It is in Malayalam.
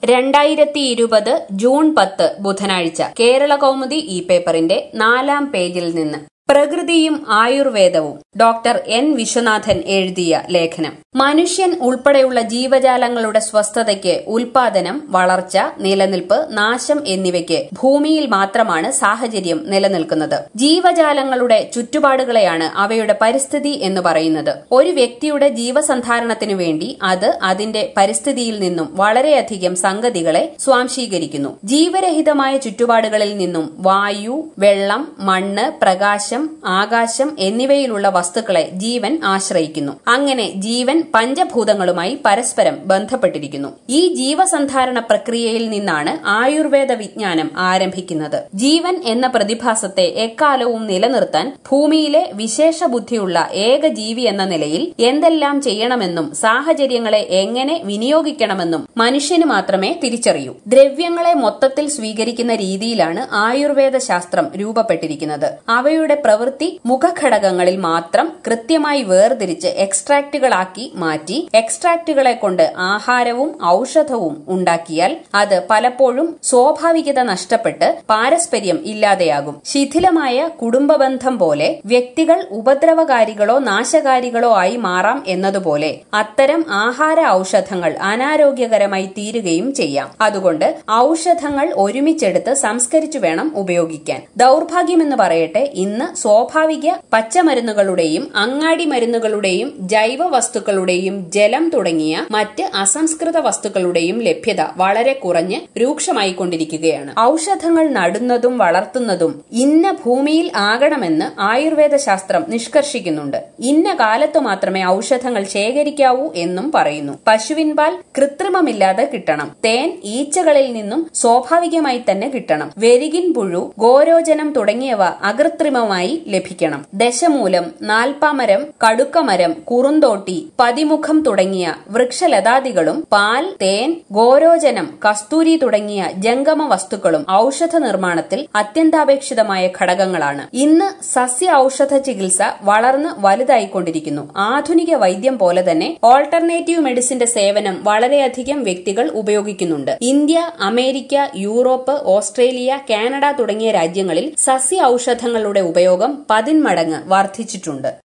രണ്ടായിരത്തി ഇരുപത് ജൂൺ പത്ത് ബുധനാഴ്ച കേരള കൗമുദി ഈ പേപ്പറിന്റെ നാലാം പേജിൽ നിന്ന് പ്രകൃതിയും ആയുർവേദവും ഡോക്ടർ എൻ വിശ്വനാഥൻ എഴുതിയ ലേഖനം മനുഷ്യൻ ഉൾപ്പെടെയുള്ള ജീവജാലങ്ങളുടെ സ്വസ്ഥതയ്ക്ക് ഉൽപാദനം വളർച്ച നിലനിൽപ്പ് നാശം എന്നിവയ്ക്ക് ഭൂമിയിൽ മാത്രമാണ് സാഹചര്യം നിലനിൽക്കുന്നത് ജീവജാലങ്ങളുടെ ചുറ്റുപാടുകളെയാണ് അവയുടെ പരിസ്ഥിതി എന്ന് പറയുന്നത് ഒരു വ്യക്തിയുടെ ജീവസന്ധാരണത്തിനു വേണ്ടി അത് അതിന്റെ പരിസ്ഥിതിയിൽ നിന്നും വളരെയധികം സംഗതികളെ സ്വാംശീകരിക്കുന്നു ജീവരഹിതമായ ചുറ്റുപാടുകളിൽ നിന്നും വായു വെള്ളം മണ്ണ് പ്രകാശം ആകാശം എന്നിവയിലുള്ള വസ്തുക്കളെ ജീവൻ ആശ്രയിക്കുന്നു അങ്ങനെ ജീവൻ പഞ്ചഭൂതങ്ങളുമായി പരസ്പരം ബന്ധപ്പെട്ടിരിക്കുന്നു ഈ ജീവസന്ധാരണ പ്രക്രിയയിൽ നിന്നാണ് ആയുർവേദ വിജ്ഞാനം ആരംഭിക്കുന്നത് ജീവൻ എന്ന പ്രതിഭാസത്തെ എക്കാലവും നിലനിർത്താൻ ഭൂമിയിലെ വിശേഷ ബുദ്ധിയുള്ള ഏക ജീവി എന്ന നിലയിൽ എന്തെല്ലാം ചെയ്യണമെന്നും സാഹചര്യങ്ങളെ എങ്ങനെ വിനിയോഗിക്കണമെന്നും മനുഷ്യന് മാത്രമേ തിരിച്ചറിയൂ ദ്രവ്യങ്ങളെ മൊത്തത്തിൽ സ്വീകരിക്കുന്ന രീതിയിലാണ് ആയുർവേദ ശാസ്ത്രം രൂപപ്പെട്ടിരിക്കുന്നത് അവയുടെ പ്രവൃത്തി മുഖഘടകങ്ങളിൽ മാത്രം കൃത്യമായി വേർതിരിച്ച് എക്സ്ട്രാക്റ്റുകളാക്കി മാറ്റി എക്സ്ട്രാക്റ്റുകളെ കൊണ്ട് ആഹാരവും ഔഷധവും ഉണ്ടാക്കിയാൽ അത് പലപ്പോഴും സ്വാഭാവികത നഷ്ടപ്പെട്ട് പാരസ്പര്യം ഇല്ലാതെയാകും ശിഥിലമായ കുടുംബബന്ധം പോലെ വ്യക്തികൾ ഉപദ്രവകാരികളോ നാശകാരികളോ ആയി മാറാം എന്നതുപോലെ അത്തരം ആഹാര ഔഷധങ്ങൾ അനാരോഗ്യകരമായി തീരുകയും ചെയ്യാം അതുകൊണ്ട് ഔഷധങ്ങൾ ഒരുമിച്ചെടുത്ത് സംസ്കരിച്ചു വേണം ഉപയോഗിക്കാൻ ദൗർഭാഗ്യമെന്ന് പറയട്ടെ ഇന്ന് സ്വാഭാവിക പച്ചമരുന്നുകളുടെയും അങ്ങാടി മരുന്നുകളുടെയും ജൈവ വസ്തുക്കളുടെയും ജലം തുടങ്ങിയ മറ്റ് അസംസ്കൃത വസ്തുക്കളുടെയും ലഭ്യത വളരെ കുറഞ്ഞ് രൂക്ഷമായിക്കൊണ്ടിരിക്കുകയാണ് ഔഷധങ്ങൾ നടുന്നതും വളർത്തുന്നതും ഇന്ന ഭൂമിയിൽ ആകണമെന്ന് ആയുർവേദ ശാസ്ത്രം നിഷ്കർഷിക്കുന്നുണ്ട് ഇന്ന കാലത്തു മാത്രമേ ഔഷധങ്ങൾ ശേഖരിക്കാവൂ എന്നും പറയുന്നു പശുവിൻ പാൽ കൃത്രിമമില്ലാതെ കിട്ടണം തേൻ ഈച്ചകളിൽ നിന്നും സ്വാഭാവികമായി തന്നെ കിട്ടണം വെരികിൻ പുഴു ഗോരോചനം തുടങ്ങിയവ അകൃത്രിമമായി ലഭിക്കണം ദശമൂലം നാൽപ്പാമരം കടുക്കമരം കുറുന്തോട്ടി പതിമുഖം തുടങ്ങിയ വൃക്ഷലതാദികളും പാൽ തേൻ ഗോരോചനം കസ്തൂരി തുടങ്ങിയ ജംഗമ വസ്തുക്കളും ഔഷധ നിർമ്മാണത്തിൽ അത്യന്താപേക്ഷിതമായ ഘടകങ്ങളാണ് ഇന്ന് സസ്യ ഔഷധ ചികിത്സ വളർന്ന് വലുതായിക്കൊണ്ടിരിക്കുന്നു ആധുനിക വൈദ്യം പോലെ തന്നെ ഓൾട്ടർനേറ്റീവ് മെഡിസിന്റെ സേവനം വളരെയധികം വ്യക്തികൾ ഉപയോഗിക്കുന്നുണ്ട് India America Europe Australia Canada തുടങ്ങിയ രാജ്യങ്ങളിൽ സസ്യ ഔഷധങ്ങളുടെ ഉപയോഗം പതിന്മടങ്ങ് വർദ്ധിച്ചിട്ടുണ്ട്